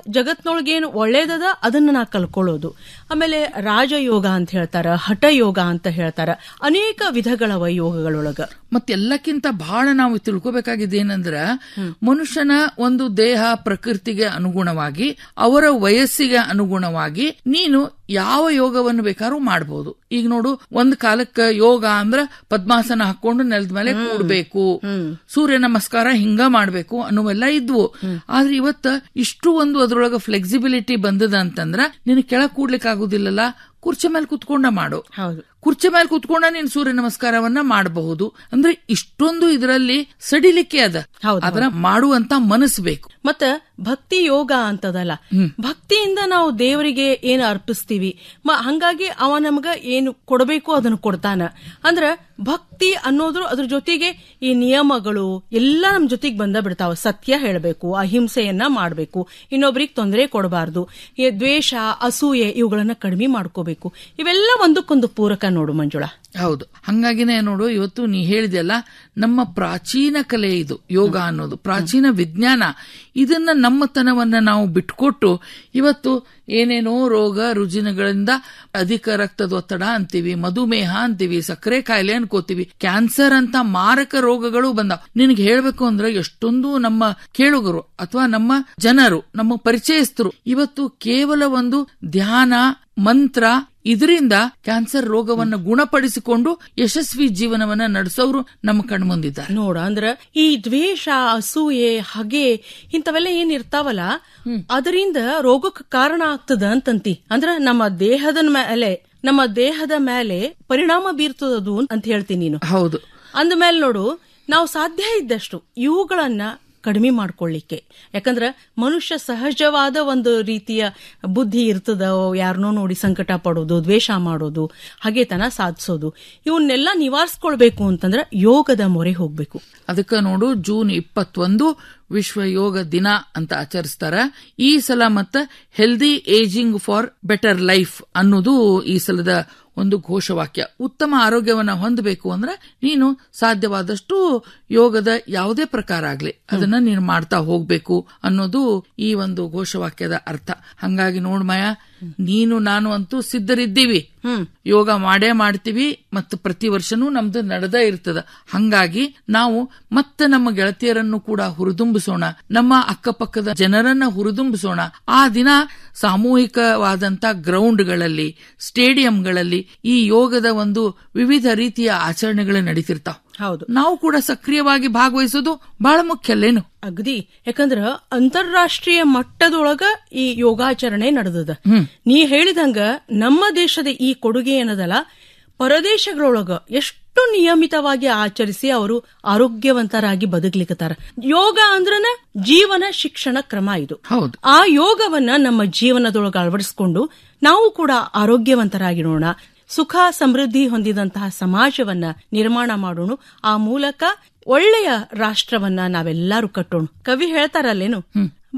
ಜಗತ್ನೊಳಗೆ ಏನು ಒಳ್ಳೇದದ ಅದನ್ನ ನಾ ಕಲ್ಕೊಳ್ಳೋದು ಆಮೇಲೆ ರಾಜಯೋಗ ಅಂತ ಹೇಳ್ತಾರ ಹಠ ಯೋಗ ಅಂತ ಹೇಳ್ತಾರ ಅನೇಕ ವಿಧಗಳವ ಯೋಗಗಳೊಳಗ ಮತ್ತೆಲ್ಲಕ್ಕಿಂತ ಬಹಳ ನಾವು ತಿಳ್ಕೊಬೇಕಾಗಿದ್ದು ಏನಂದ್ರ ಮನುಷ್ಯನ ಒಂದು ದೇಹ ಪ್ರಕೃತಿಗೆ ಅನುಗುಣವಾಗಿ ಅವರ ವಯಸ್ಸಿಗೆ ಅನುಗುಣವಾಗಿ ನೀನು ಯಾವ ಯೋಗವನ್ನು ಬೇಕಾದ್ರೂ ಮಾಡಬಹುದು ಈಗ ನೋಡು ಒಂದ್ ಕಾಲಕ್ಕ ಯೋಗ ಅಂದ್ರ ಪದ್ಮಾಸನ ಹಾಕೊಂಡು ನೆಲದ ಮೇಲೆ ಕೂಡ್ಬೇಕು ಸೂರ್ಯ ನಮಸ್ಕಾರ ಹಿಂಗ ಮಾಡ್ಬೇಕು ಅನ್ನುವೆಲ್ಲ ಇದ್ವು ಆದ್ರೆ ಇವತ್ತ ಇಷ್ಟು ಒಂದು ಅದ್ರೊಳಗ ಫ್ಲೆಕ್ಸಿಬಿಲಿಟಿ ಬಂದದ ಅಂತಂದ್ರ ನಿನ್ ಕೆಳಗ್ ಕೂಡ್ಲಿಕ್ಕೆ ಆಗುದಿಲ್ಲಲ್ಲ ಕುರ್ಚಿ ಮೇಲೆ ಕುತ್ಕೊಂಡ ಮಾಡು ಹೌದು ಕುರ್ಚಿ ಮೇಲೆ ಕುತ್ಕೊಂಡ ನೀನ್ ಸೂರ್ಯ ನಮಸ್ಕಾರವನ್ನ ಮಾಡಬಹುದು ಅಂದ್ರೆ ಇಷ್ಟೊಂದು ಇದರಲ್ಲಿ ಸಡಿಲಿಕ್ಕೆ ಅದ ಹೌದು, ಅದರ ಮಾಡುವಂತ ಮನಸ್ಸು ಬೇಕು ಮತ್ತ ಭಕ್ತಿ ಯೋಗ ಅಂತದಲ್ಲ ಭಕ್ತಿಯಿಂದ ನಾವು ದೇವರಿಗೆ ಏನು ಅರ್ಪಿಸ್ತೀವಿ ಮ- ಹಂಗಾಗಿ ಅವ ನಮಗ ಏನು ಕೊಡಬೇಕು ಅದನ್ನು ಕೊಡ್ತಾನ ಅಂದ್ರ ಭಕ್ತಿ ಅನ್ನೋದ್ರ ಅದ್ರ ಜೊತೆಗೆ ಈ ನಿಯಮಗಳು ಎಲ್ಲ ನಮ್ ಜೊತೆಗೆ ಬಂದ ಬಿಡ್ತಾವ ಸತ್ಯ ಹೇಳಬೇಕು ಅಹಿಂಸೆಯನ್ನ ಮಾಡಬೇಕು ಇನ್ನೊಬ್ರಿಗೆ ತೊಂದರೆ ಕೊಡಬಾರ್ದು ಈ ದ್ವೇಷ ಅಸೂಯೆ ಇವುಗಳನ್ನ ಕಡಿಮೆ ಮಾಡ್ಕೋಬೇಕು ಇವೆಲ್ಲ ಒಂದಕ್ಕೊಂದು ಪೂರಕ ನೋಡು ಮಂಜುಳಾ ಹೌದು ಹಂಗಾಗಿನೇ ನೋಡು ಇವತ್ತು ನೀ ಹೇಳಿದೆಲ್ಲ ನಮ್ಮ ಪ್ರಾಚೀನ ಕಲೆ ಇದು ಯೋಗ ಅನ್ನೋದು ಪ್ರಾಚೀನ ವಿಜ್ಞಾನ ಇದನ್ನ ನಮ್ಮತನವನ್ನ ನಾವು ಬಿಟ್ಕೊಟ್ಟು ಇವತ್ತು ಏನೇನೋ ರೋಗ ರುಜಿನಗಳಿಂದ ಅಧಿಕ ರಕ್ತದೊತ್ತಡ ಅಂತೀವಿ ಮಧುಮೇಹ ಅಂತೀವಿ ಸಕ್ಕರೆ ಕಾಯಿಲೆ ಅನ್ಕೋತೀವಿ ಕ್ಯಾನ್ಸರ್ ಅಂತ ಮಾರಕ ರೋಗಗಳು ಬಂದಾವ ನಿನಗೆ ಹೇಳ್ಬೇಕು ಅಂದ್ರೆ ಎಷ್ಟೊಂದು ನಮ್ಮ ಕೇಳುಗರು ಅಥವಾ ನಮ್ಮ ಜನರು ನಮ್ಮ ಪರಿಚಯಸ್ಥರು ಇವತ್ತು ಕೇವಲ ಒಂದು ಧ್ಯಾನ ಮಂತ್ರ ಇದರಿಂದ ಕ್ಯಾನ್ಸರ್ ರೋಗವನ್ನು ಗುಣಪಡಿಸಿಕೊಂಡು ಯಶಸ್ವಿ ಜೀವನವನ್ನ ನಡೆಸೋರು ನಮ್ಮ ಕಣ್ಮುಂದಿದ್ದಾರೆ ನೋಡ ಅಂದ್ರ ಈ ದ್ವೇಷ ಅಸೂಯೆ ಹಗೆ ಇಂಥವೆಲ್ಲ ಏನ್ ಇರ್ತಾವಲ್ಲ ಅದರಿಂದ ರೋಗಕ್ಕೆ ಕಾರಣ ಆಗ್ತದ ಅಂತಂತಿ ಅಂದ್ರ ನಮ್ಮ ದೇಹದ ಮೇಲೆ ನಮ್ಮ ದೇಹದ ಮೇಲೆ ಪರಿಣಾಮ ಬೀರ್ತದದು ಅಂತ ಹೇಳ್ತೀನಿ ನೀನು ಹೌದು ಅಂದಮೇಲೆ ನೋಡು ನಾವು ಸಾಧ್ಯ ಇದ್ದಷ್ಟು ಇವುಗಳನ್ನ ಕಡಿಮೆ ಮಾಡ್ಕೊಳ್ಳಿಕ್ಕೆ ಯಾಕಂದ್ರ ಮನುಷ್ಯ ಸಹಜವಾದ ಒಂದು ರೀತಿಯ ಬುದ್ಧಿ ಇರ್ತದ ಯಾರನ್ನೋ ನೋಡಿ ಸಂಕಟ ಪಡೋದು ದ್ವೇಷ ಮಾಡೋದು ಹಾಗೆತನ ಸಾಧಿಸೋದು ಇವನ್ನೆಲ್ಲ ನಿವಾರಿಸ್ಕೊಳ್ಬೇಕು ಅಂತಂದ್ರ ಯೋಗದ ಮೊರೆ ಹೋಗ್ಬೇಕು ಅದಕ್ಕೆ ನೋಡು ಜೂನ್ ಇಪ್ಪತ್ತೊಂದು ವಿಶ್ವ ಯೋಗ ದಿನ ಅಂತ ಆಚರಿಸ್ತಾರ ಈ ಸಲ ಮತ್ತ healthy ageing for better life ಅನ್ನೋದು ಈ ಸಲದ ಒಂದು ಘೋಷವಾಕ್ಯ ಉತ್ತಮ ಆರೋಗ್ಯವನ್ನ ಹೊಂದಬೇಕು ಅಂದ್ರೆ ನೀನು ಸಾಧ್ಯವಾದಷ್ಟು ಯೋಗದ ಯಾವುದೇ ಪ್ರಕಾರ ಆಗ್ಲಿ ಅದನ್ನ ನೀನು ಮಾಡ್ತಾ ಹೋಗ್ಬೇಕು ಅನ್ನೋದು ಈ ಒಂದು ಘೋಷವಾಕ್ಯದ ಅರ್ಥ ಹಂಗಾಗಿ ನೋಡ್ಮಯ ನೀನು ನಾನು ಅಂತೂ ಸಿದ್ಧರಿದ್ದೀವಿ ಯೋಗ ಮಾಡೇ ಮಾಡ್ತೀವಿ ಮತ್ತು ಪ್ರತಿ ವರ್ಷನೂ ನಮ್ದು ನಡೆದ ಇರ್ತದ ಹಂಗಾಗಿ ನಾವು ಮತ್ತೆ ನಮ್ಮ ಗೆಳತಿಯರನ್ನು ಕೂಡ ಹುರಿದುಂಬಿಸೋಣ ನಮ್ಮ ಅಕ್ಕಪಕ್ಕದ ಜನರನ್ನ ಹುರಿದುಂಬಿಸೋಣ ಆ ದಿನ ಸಾಮೂಹಿಕವಾದಂತ ಗ್ರೌಂಡ್ಗಳಲ್ಲಿ ಸ್ಟೇಡಿಯಂಗಳಲ್ಲಿ ಈ ಯೋಗದ ಒಂದು ವಿವಿಧ ರೀತಿಯ ಆಚರಣೆಗಳು ನಡೀತಿರ್ತಾವ ಹೌದು ನಾವು ಕೂಡ ಸಕ್ರಿಯವಾಗಿ ಭಾಗವಹಿಸೋದು ಬಹಳ ಮುಖ್ಯ ಅಲ್ಲೇನು ಅಗದಿ ಯಾಕಂದ್ರ ಅಂತಾರಾಷ್ಟ್ರೀಯ ಮಟ್ಟದೊಳಗ ಈ ಯೋಗಾಚರಣೆ ನಡೆದದ ನೀ ಹೇಳಿದಂಗ ನಮ್ಮ ದೇಶದ ಈ ಕೊಡುಗೆ ಏನದಲ್ಲ ಪರದೇಶಗಳೊಳಗ ಎಷ್ಟು ನಿಯಮಿತವಾಗಿ ಆಚರಿಸಿ ಅವರು ಆರೋಗ್ಯವಂತರಾಗಿ ಬದುಕ್ಲಿಕ್ಕತ್ತಾರ ಯೋಗ ಅಂದ್ರನ ಜೀವನ ಶಿಕ್ಷಣ ಕ್ರಮ ಇದು ಹೌದು ಆ ಯೋಗವನ್ನ ನಮ್ಮ ಜೀವನದೊಳಗೆ ಅಳವಡಿಸಿಕೊಂಡು ನಾವು ಕೂಡ ಆರೋಗ್ಯವಂತರಾಗಿರೋಣ ಸುಖ ಸಮೃದ್ಧಿ ಹೊಂದಿದಂತಹ ಸಮಾಜವನ್ನ ನಿರ್ಮಾಣ ಮಾಡೋಣ ಆ ಮೂಲಕ ಒಳ್ಳೆಯ ರಾಷ್ಟ್ರವನ್ನ ನಾವೆಲ್ಲರೂ ಕಟ್ಟೋಣ ಕವಿ ಹೇಳ್ತಾರಲ್ಲೇನು